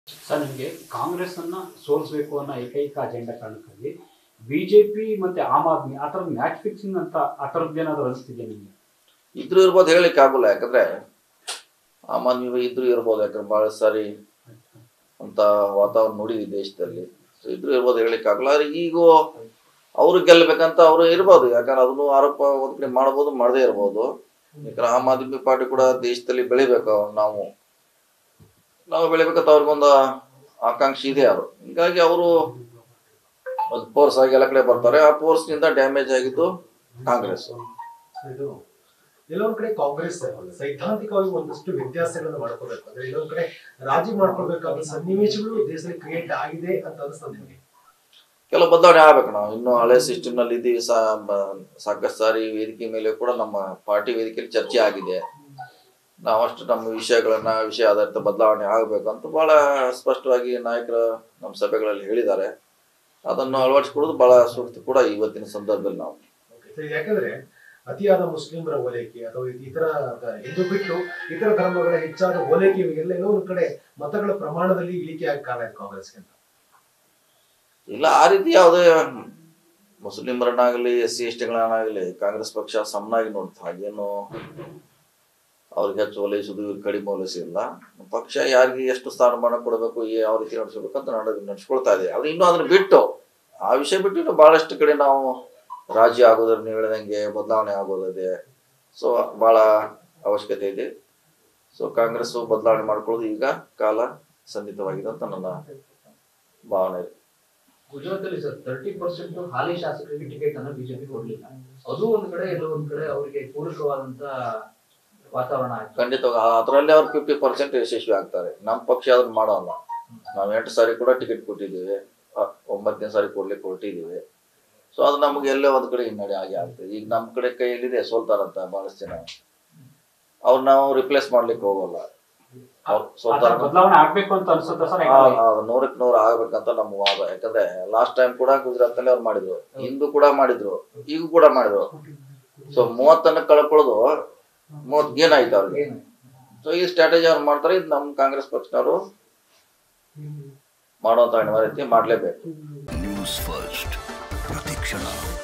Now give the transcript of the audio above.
Sir ನಿಮಗೆ ಕಾಂಗ್ರೆಸ್ ಅನ್ನ ಸೋಲಿಸಬೇಕು ಅನ್ನೋ ಏಕೈಕ ಅಜೆಂಡಾ ಕಾರಣಕ್ಕಾಗಿ ಬಿಜೆಪಿ ಮತ್ತೆ ಆಮ್ ಆದ್ಮಿ ಆ ಥರದ ಮ್ಯಾಚ್ ಫಿಕ್ಸಿಂಗ್ ಅಂತ ಆ ಥರದ್ದು ಏನಾದ್ರು ಅನಿಸ್ತಿದೆ ನಿಮಗೆ ಇದ್ರು ಇರ್ಬೋದು ಹೇಳಲಿಕ್ಕೆ ಆಗೋಲ್ಲ ಯಾಕಂದ್ರೆ ಆಮ್ ಆದ್ಮಿ ಇದ್ರು ಇರ್ಬೋದು ಯಾಕಂದ್ರೆ ಬಹಳ ಸಾರಿ ಅಂತ ವಾತಾವರಣ ನೋಡಿದ್ವಿ ದೇಶದಲ್ಲಿ ಸೊ ಇದ್ರು ಇರ್ಬೋದು ಹೇಳಲಿಕ್ಕೆ ಆಗಲ್ಲ ಆದ್ರೆ ಈಗ ಅವ್ರು ಗೆಲ್ಲಬೇಕಂತ ಅವರು ಇರ್ಬೋದು ಯಾಕಂದ್ರೆ ಅದನ್ನು ಆರೋಪ ಒಂದ್ ಕಡೆ ಮಾಡ್ಬೋದು ಮಾಡದೇ ಇರ್ಬೋದು ಯಾಕಂದ್ರೆ ಆಮ್ ಆದ್ಮಿ ಪಾರ್ಟಿ ಕೂಡ ದೇಶದಲ್ಲಿ ಬೆಳಿಬೇಕು ನಾವು ನಾವು ಬೆಳಿಬೇಕಂತ ಅವ್ರಿಗೊಂದು ಆಕಾಂಕ್ಷೆ ಇದೆ ಅವರು ಹೀಗಾಗಿ ಅವರು ಒಂದು ಫೋರ್ಸ್ ಆಗಿ ಎಲ್ಲ ಕಡೆ ಬರ್ತಾರೆ ಆ ಫೋರ್ಸ್ ನಿಂದ ಡ್ಯಾಮೇಜ್ ಆಗಿದ್ದು ಕಾಂಗ್ರೆಸ್ ಇದು ಎಲ್ಲೊಂದ್ ಕಡೆ ಕಾಂಗ್ರೆಸ್ ಸೈದ್ಧಾಂತಿಕವಾಗಿ ಒಂದಷ್ಟು ವ್ಯತ್ಯಾಸಗಳನ್ನ ಮಾಡ್ಕೋಬೇಕು ಅಂದ್ರೆ ಇನ್ನೊಂದ್ ಕಡೆ ರಾಜಿ ಮಾಡ್ಕೊಳ್ಬೇಕಾದ ಸನ್ನಿವೇಶಗಳು ದೇಶದಲ್ಲಿ ಕ್ರಿಯೇಟ್ ಆಗಿದೆ ಅಂತ ಅನಿಸ್ತದೆ ನಿಮಗೆ ಕೆಲವು ಬದಲಾವಣೆ ಆಗ್ಬೇಕು ನಾವು ಇನ್ನು ಹಳೆ ಸಿಸ್ಟಮ್ ನಲ್ಲಿ ಇದ್ದೀವಿ ಸಾ ಬ- ಸಾಕಷ್ಟು ಸಾರಿ ವೇದಿಕೆ ಮೇಲೆ ಕೂಡ ನಮ್ಮ ಪಾರ್ಟಿ ವೇದಿಕೆಯಲ್ಲಿ ಚರ್ಚೆ ಆಗಿದೆ ನಾವಷ್ಟು ನಮ್ಮ ವಿಷಯಗಳನ್ನ ವಿಷಯ ಆಧಾರಿತ ಬದಲಾವಣೆ ಆಗಬೇಕು ಅಂತ ಬಹಳ ಸ್ಪಷ್ಟವಾಗಿ ನಾಯಕರು ನಮ್ಮ ಸಭೆಗಳಲ್ಲಿ ಹೇಳಿದ್ದಾರೆ ಅದನ್ನು ಅಳವಡಿಸಿಕೊಳ್ಳೋದು ಬಹಳ ಸೂಕ್ತ ಕೂಡ ಇವತ್ತಿನ ಸಂದರ್ಭದಲ್ಲಿ ನಾವು Okay. ಯಾಕಂದ್ರೆ ಅತಿಯಾದ ಮುಸ್ಲಿಮರ ಓಲೈಕೆ ಅಥವಾ ಇತರ ಹಿಂದೂ ಬಿಟ್ಟು ಇತರ ಧರ್ಮಗಳ ಹೆಚ್ಚಾದ ಓಲೈಕೆ ಇವೆಲ್ಲ ಎಲ್ಲೋ ಒಂದ್ ಕಡೆ ಮತಗಳ ಪ್ರಮಾಣದಲ್ಲಿ ಇಳಿಕೆ ಆಗ ಕಾರಣ ಇದೆ ಕಾಂಗ್ರೆಸ್ಗೆ ಅಂತ ಇಲ್ಲ ಆ ರೀತಿ ಯಾವುದೇ ಮುಸ್ಲಿಮರನ್ನಾಗಲಿ ಎಸ್ ಸಿ ಎಸ್ ಟಿಗಳನ್ನಾಗಲಿ ಕಾಂಗ್ರೆಸ್ ಪಕ್ಷ ಸಮನಾಗಿ ನೋಡ್ತಾ ಹಾಗೇನು ಅವ್ರಿಗೆ ಹೆಚ್ಚು ಓಲೈಸೋದು ಇವ್ರಿಗೆ ಕಡಿಮೆ ಓಲೈಸಿಲ್ಲ ಪಕ್ಷ ಯಾರಿಗೆ ಎಷ್ಟು ಸ್ಥಾನಮಾನ ಕೊಡಬೇಕು ಯಾವ ರೀತಿ ನಡೆಸಬೇಕು ಅಂತ ನಡೆದು ನಡೆಸ್ಕೊಳ್ತಾ ಇದೆ ಅದು ಇನ್ನೂ ಅದನ್ನ ಬಿಟ್ಟು ಆ ವಿಷಯ ಬಿಟ್ಟು ಇನ್ನು ಬಹಳಷ್ಟು ಕಡೆ ನಾವು ರಾಜ್ಯ ಆಗೋದ್ರ ನೀವು ಹೇಳ್ದಂಗೆ ಬದಲಾವಣೆ ಆಗೋದಿದೆ ಸೊ ಬಹಳ ಅವಶ್ಯಕತೆ ಇದೆ ಸೊ ಕಾಂಗ್ರೆಸ್ ಬದಲಾವಣೆ ಮಾಡ್ಕೊಳ್ಳೋದು ಈಗ ಕಾಲ ಸನ್ನಿಹಿತವಾಗಿದೆ ಅಂತ ನನ್ನ ಭಾವನೆ ಇದೆ ಗುಜರಾತ್ ಅಲ್ಲಿ ಸರ್ ತರ್ಟಿ ಪರ್ಸೆಂಟ್ ಹಾಲಿ ಶಾಸಕರಿಗೆ ಟಿಕೆಟ್ ಅನ್ನ ಬಿಜೆಪಿ ಕೊಡ್ಲಿಲ್ಲ ಅದು ಒಂದ್ ಕಡೆ ಎಲ್ಲೋ ಒಂದ್ ಕಡೆ ಅವರಿಗೆ ಪೂರಕವಾದಂತ ವಾತಾವರಣ ಆಯ್ತು ಖಂಡಿತವಾಗಿ ಅದರಲ್ಲಿ ಅವ್ರು ಫಿಫ್ಟಿ ಪರ್ಸೆಂಟ್ ಯಶಸ್ವಿ ಆಗ್ತಾರೆ ನಮ್ಮ ಪಕ್ಷ ಅದನ್ನ ಮಾಡೋಲ್ಲ ನಾವು ಎಂಟು ಸಾರಿ ಕೂಡ ಟಿಕೆಟ್ ಕೊಟ್ಟಿದ್ದೀವಿ ಅ, ಒಂಬತ್ತನೇ ಸಾರಿ ಕೊಡ್ಲಿಕ್ಕೆ ಹೊರಟಿದ್ದೀವಿ ಸೊ ಅದು ನಮ್ಗೆ ಎಲ್ಲೇ ಒಂದ್ ಕಡೆ ಹಿನ್ನಡೆ ಆಗಿ ಆಗ್ತದೆ ಈಗ ನಮ್ಮ ಕಡೆ ಕೈಯಲ್ಲಿದೆ ಸೋಲ್ತಾರಂತ ಬಹಳಷ್ಟು ಜನ ಅವ್ರು ನಾವು ರಿಪ್ಲೇಸ್ ಮಾಡ್ಲಿಕ್ಕೆ ಹೋಗಲ್ಲ ಅವ್ರು ಆ ಥರ ಸೋಲ್ತಾರ ಬದಲಾವಣೆ ಆಗ್ಬೇಕು ಅಂತ ಅನ್ಸುತ್ತೆ ಸರ್ ನೂರಕ್ಕೆ ನೂರು ಆಗ್ಬೇಕಂತ ನಮ್ಮ ವಾದ ಯಾಕಂದ್ರೆ ಲಾಸ್ಟ್ ಟೈಮ್ ಕೂಡ ಗುಜರಾತ್ ನಲ್ಲಿ ಅವ್ರು ಮಾಡಿದ್ರು ಹಿಂದೂ ಕೂಡ ಮಾಡಿದ್ರು ಈಗ ಕೂಡ ಮಾಡಿದ್ರು ಸೊ ಮೂವತ್ತನ್ನ ಕಳ್ಕೊಳ್ಳೋದು ಮೂವತ್ತು ಗೇನ್ ಆಯ್ತು ಅವ್ರಿಗೆ ಏನು ಸೊ ಈ ಸ್ಟ್ರಾಟಜಿ ಅವ್ರು ಮಾಡ್ತಾರೆ ಇದು ನಮ್ಮ ಕಾಂಗ್ರೆಸ್ ಪಕ್ಷದವರು ಮಾಡುವಂತ ಅನಿವಾರ್ಯತೆ ಮಾಡಲೇಬೇಕು ನ್ಯೂಸ್ ಫಸ್ಟ್ ಪ್ರತಿಕ್ಷಣ